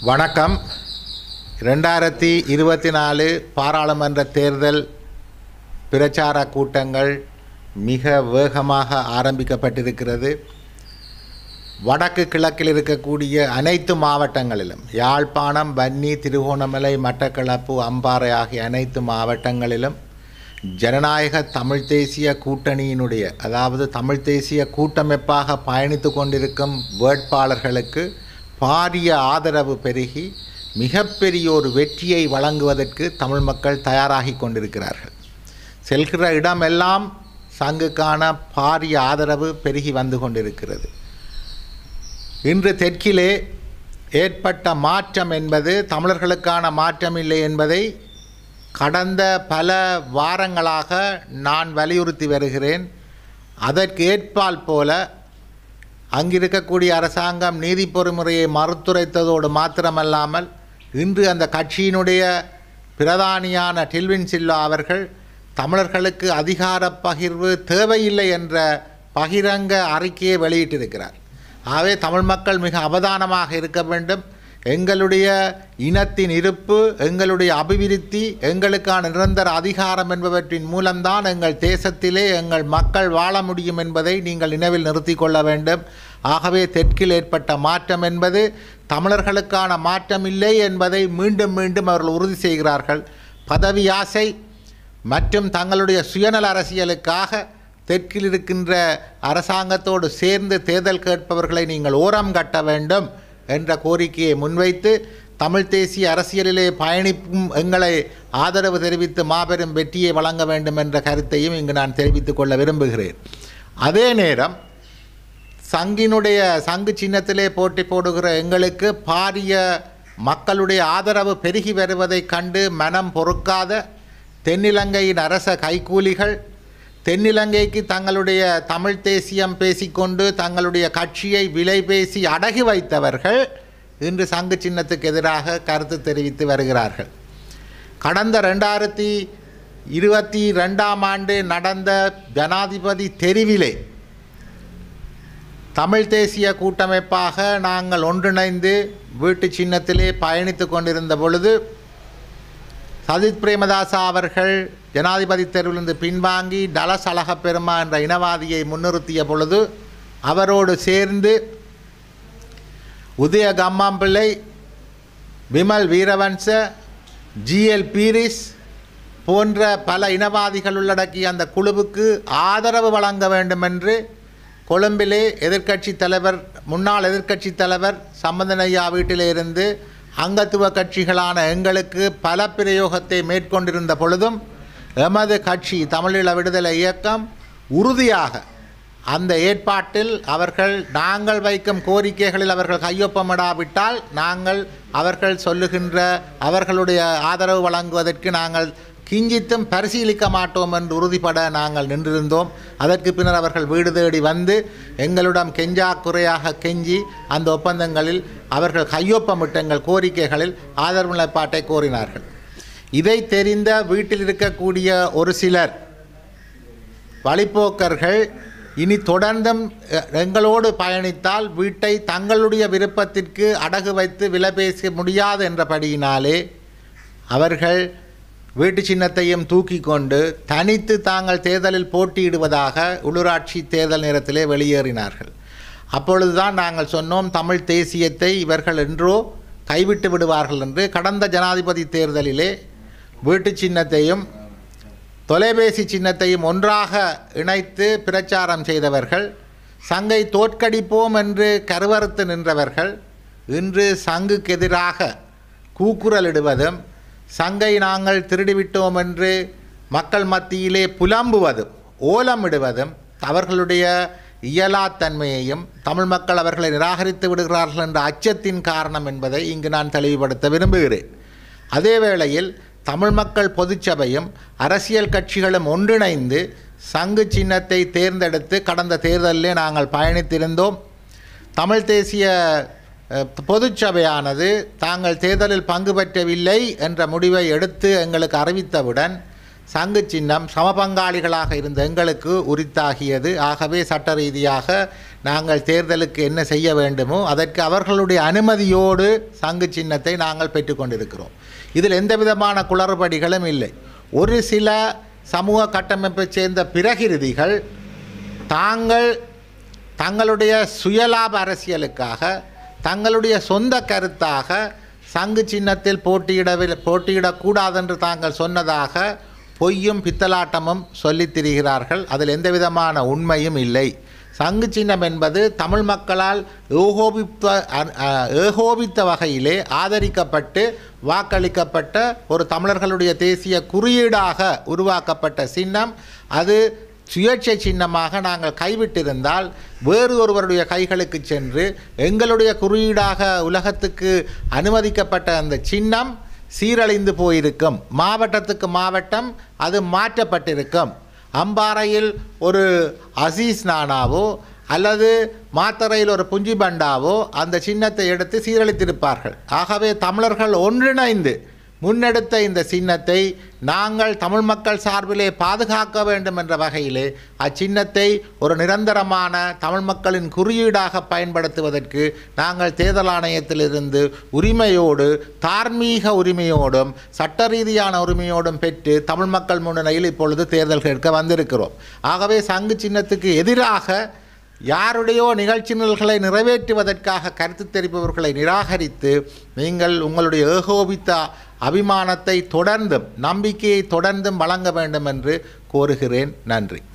வணக்கம் ரெண்டாயிரத்தி இருபத்தி நாலு பாராளுமன்ற தேர்தல் பிரச்சார கூட்டங்கள் மிக வேகமாக ஆரம்பிக்கப்பட்டிருக்கிறது வடக்கு கிழக்கில் இருக்கக்கூடிய அனைத்து மாவட்டங்களிலும் யாழ்ப்பாணம் வன்னி திருகோணமலை மட்டக்களப்பு அம்பாறை ஆகிய அனைத்து மாவட்டங்களிலும் ஜனநாயக தமிழ் தேசிய கூட்டணியினுடைய அதாவது தமிழ் தேசிய கூட்டமைப்பாக பயணித்து கொண்டிருக்கும் வேட்பாளர்களுக்கு பாரிய ஆதரவு பெருகி மிகப்பெரிய ஒரு வெற்றியை வழங்குவதற்கு தமிழ் மக்கள் தயாராகி கொண்டிருக்கிறார்கள் செல்கிற இடமெல்லாம் சங்குக்கான பாரிய ஆதரவு பெருகி வந்து கொண்டிருக்கிறது இன்று தெற்கிலே ஏற்பட்ட மாற்றம் என்பது தமிழர்களுக்கான மாற்றம் இல்லை என்பதை கடந்த பல வாரங்களாக நான் வலியுறுத்தி வருகிறேன் அதற்கு ஏற்பால் போல அங்கிருக்கக்கூடிய அரசாங்கம் நீதி பொறிமுறையை மறுத்துரைத்ததோடு மாத்திரமல்லாமல் இன்று அந்த கட்சியினுடைய பிரதானியான டில்வின் சில்லா அவர்கள் தமிழர்களுக்கு அதிகார பகிர்வு தேவையில்லை என்ற பகிரங்க அறிக்கையை வெளியிட்டிருக்கிறார் ஆகவே தமிழ் மக்கள் மிக அவதானமாக இருக்க வேண்டும் எங்களுடைய இனத்தின் இருப்பு எங்களுடைய அபிவிருத்தி எங்களுக்கான நிரந்தர அதிகாரம் என்பவற்றின் மூலம்தான் எங்கள் தேசத்திலே எங்கள் மக்கள் வாழ முடியும் என்பதை நீங்கள் நினைவில் நிறுத்தி கொள்ள வேண்டும் ஆகவே தெற்கில் ஏற்பட்ட மாற்றம் என்பது தமிழர்களுக்கான மாற்றம் இல்லை என்பதை மீண்டும் மீண்டும் அவர்கள் உறுதி செய்கிறார்கள் பதவி ஆசை மற்றும் தங்களுடைய சுயநல அரசியலுக்காக தெற்கில் இருக்கின்ற அரசாங்கத்தோடு சேர்ந்து தேர்தல் கேட்பவர்களை நீங்கள் ஓரம் கட்ட வேண்டும் என்ற கோரிக்கையை முன்வைத்து தமிழ் தேசிய அரசியலிலே பயணிக்கும் எங்களை ஆதரவு தெரிவித்து மாபெரும் வெற்றியை வழங்க வேண்டும் என்ற கருத்தையும் இங்கு நான் தெரிவித்துக் கொள்ள விரும்புகிறேன் அதே நேரம் சங்கினுடைய சங்கு சின்னத்திலே போட்டி போடுகிற எங்களுக்கு பாரிய மக்களுடைய ஆதரவு பெருகி வருவதைக் கண்டு மனம் பொறுக்காத தென்னிலங்கையின் அரச கைக்கூலிகள் தென்னிலங்கைக்கு தங்களுடைய தமிழ் தேசியம் பேசிக்கொண்டு தங்களுடைய கட்சியை விலை பேசி அடகி வைத்தவர்கள் இன்று சங்கு சின்னத்துக்கு எதிராக கருத்து தெரிவித்து வருகிறார்கள் கடந்த ரெண்டாயிரத்தி இருபத்தி ரெண்டாம் ஆண்டு நடந்த ஜனாதிபதி தெரிவிலே தமிழ் தேசிய கூட்டமைப்பாக நாங்கள் ஒன்றிணைந்து வீட்டு சின்னத்திலே பயணித்து கொண்டிருந்த பொழுது சஜித் பிரேமதாசா அவர்கள் ஜனாதிபதி தேர்விலிருந்து பின்வாங்கி டலஸ் அழகப்பெருமா என்ற இனவாதியை முன்னிறுத்திய பொழுது அவரோடு சேர்ந்து உதய கம்மாம்பிள்ளை விமல் வீரவன்ச ஜிஎல் பீரிஸ் போன்ற பல இனவாதிகள் உள்ளடக்கிய அந்த குழுவுக்கு ஆதரவு வழங்க வேண்டும் என்று கொழும்பிலே எதிர்க்கட்சி தலைவர் முன்னாள் எதிர்க்கட்சி தலைவர் சம்பந்தனையா வீட்டிலே இருந்து அங்கத்துவ கட்சிகளான எங்களுக்கு பல பிரயோகத்தை மேற்கொண்டிருந்த பொழுதும் எமது கட்சி தமிழீழ விடுதலை இயக்கம் உறுதியாக அந்த ஏற்பாட்டில் அவர்கள் நாங்கள் வைக்கும் கோரிக்கைகளில் அவர்கள் கையொப்பமிடாவிட்டால் நாங்கள் அவர்கள் சொல்லுகின்ற அவர்களுடைய ஆதரவு வழங்குவதற்கு நாங்கள் கிஞ்சித்தும் பரிசீலிக்க மாட்டோம் என்று உறுதிப்பட நாங்கள் நின்றிருந்தோம் அதற்கு பின்னர் அவர்கள் வீடு தேடி வந்து எங்களிடம் கெஞ்சா குறையாக கெஞ்சி அந்த ஒப்பந்தங்களில் அவர்கள் கையொப்பமிட்ட எங்கள் கோரிக்கைகளில் ஆதரவு நிலைப்பாட்டை கோரினார்கள் இதை தெரிந்த வீட்டில் இருக்கக்கூடிய ஒரு சிலர் வழிப்போக்கர்கள் இனி தொடர்ந்தும் அஹ், எங்களோடு பயணித்தால் வீட்டை தங்களுடைய விருப்பத்திற்கு அடகு வைத்து விலை பேச முடியாது என்றபடியினாலே அவர்கள் வீட்டு சின்னத்தையும் தூக்கி கொண்டு தனித்து தாங்கள் தேர்தலில் போட்டியிடுவதாக உள்ளூராட்சி தேர்தல் நேரத்திலே வெளியேறினார்கள் அப்பொழுதுதான் நாங்கள் சொன்னோம் தமிழ் தேசியத்தை இவர்கள் என்றோ கைவிட்டு விடுவார்கள் என்று கடந்த ஜனாதிபதி தேர்தலிலே வீட்டு சின்னத்தையும் தொலைபேசி சின்னத்தையும் ஒன்றாக இணைத்து பிரச்சாரம் செய்தவர்கள் சங்கை தோற்கடிப்போம் என்று கருவறுத்து நின்றவர்கள் இன்று சங்குக்கு எதிராக கூக்குரலிடுவதும் சங்கை நாங்கள் திருடிவிட்டோம் என்று மக்கள் மத்தியிலே புலம்புவதும் ஓலமிடுவதும் அவர்களுடைய இயலாத்தன்மையையும் தமிழ் மக்கள் அவர்களை நிராகரித்து விடுகிறார்கள் என்ற அச்சத்தின் காரணம் என்பதை இங்கு நான் தெளிவுபடுத்த விரும்புகிறேன் அதே வேளையில் தமிழ் மக்கள் பொதுச்சபையும் அரசியல் கட்சிகளும் ஒன்றிணைந்து சங்கு சின்னத்தை தேர்ந்தெடுத்து கடந்த தேர்தலிலே நாங்கள் பயணித்திருந்தோம் தமிழ் தேசிய அஹ், பொதுச்சபையானது தாங்கள் தேர்தலில் பங்கு பெற்றவில்லை என்ற முடிவை எடுத்து எங்களுக்கு அறிவித்தவுடன் சங்கு சின்னம் சமபங்காளிகளாக இருந்த எங்களுக்கு உரித்தாகியது ஆகவே சட்ட ரீதியாக நாங்கள் தேர்தலுக்கு என்ன செய்ய வேண்டுமோ அதற்கு அவர்களுடைய அனுமதியோடு சங்கு சின்னத்தை நாங்கள் பெற்றுக்கொண்டிருக்கிறோம் இதில் எந்த விதமான குளறுபடிகளும் இல்லை ஒரு சில சமூக கட்டமைப்பைச் சேர்ந்த பிரகிருதிகள் தாங்கள் தங்களுடைய சுயலாப அரசியலுக்காக தங்களுடைய சொந்த கருத்தாக சங்கு சின்னத்தில் போட்டியிடவில் போட்டியிடக்கூடாதென்று தாங்கள் சொன்னதாக பொய்யும் பித்தலாட்டமும் சொல்லித் திரிகிறார்கள் அதில் எந்த விதமான உண்மையும் இல்லை சங்கு சின்னம் என்பது தமிழ் மக்களால் ஏகோபித்த அ- அ- ஏகோபித்த வகையிலே ஆதரிக்கப்பட்டு வாக்களிக்கப்பட்ட ஒரு தமிழர்களுடைய தேசிய குறியீடாக உருவாக்கப்பட்ட சின்னம் அது சுயேட்சை சின்னமாக நாங்கள் கைவிட்டிருந்தால் வேறு ஒருவருடைய கைகளுக்கு சென்று எங்களுடைய குறியீடாக உலகத்துக்கு அனுமதிக்கப்பட்ட அந்த சின்னம் சீரழிந்து போயிருக்கும் மாவட்டத்துக்கு மாவட்டம் அது மாற்றப்பட்டிருக்கும் அம்பாறையில் ஒரு அசீஸ் நானாவோ அல்லது மாத்தறையில் ஒரு புஞ்சி பண்டாவோ அந்த சின்னத்தை எடுத்து சீரழித்திருப்பார்கள் ஆகவே தமிழர்கள் ஒன்றிணைந்து முன்னெடுத்த இந்த சின்னத்தை நாங்கள் தமிழ் மக்கள் சார்பிலே பாதுகாக்க வேண்டும் என்ற வகையிலே அச்சின்னத்தை ஒரு நிரந்தரமான தமிழ் மக்களின் குறியீடாக பயன்படுத்துவதற்கு நாங்கள் தேர்தல் ஆணையத்திலிருந்து உரிமையோடு தார்மீக உரிமையோடும் சட்ட ரீதியான உரிமையோடும் பெற்று தமிழ் மக்கள் முன்னிலையில் இப்பொழுது தேர்தல் கேட்க வந்திருக்கிறோம் ஆகவே சங்கு சின்னத்துக்கு எதிராக யாருடையோ நிகழ்ச்சி நிரல்களை நிறைவேற்றுவதற்காக கருத்து தெரிப்பவர்களை நிராகரித்து நீங்கள் உங்களுடைய ஏகோபித்த அபிமானத்தை தொடர்ந்தும் நம்பிக்கையை தொடர்ந்தும் வழங்க வேண்டும் என்று கோருகிறேன் நன்றி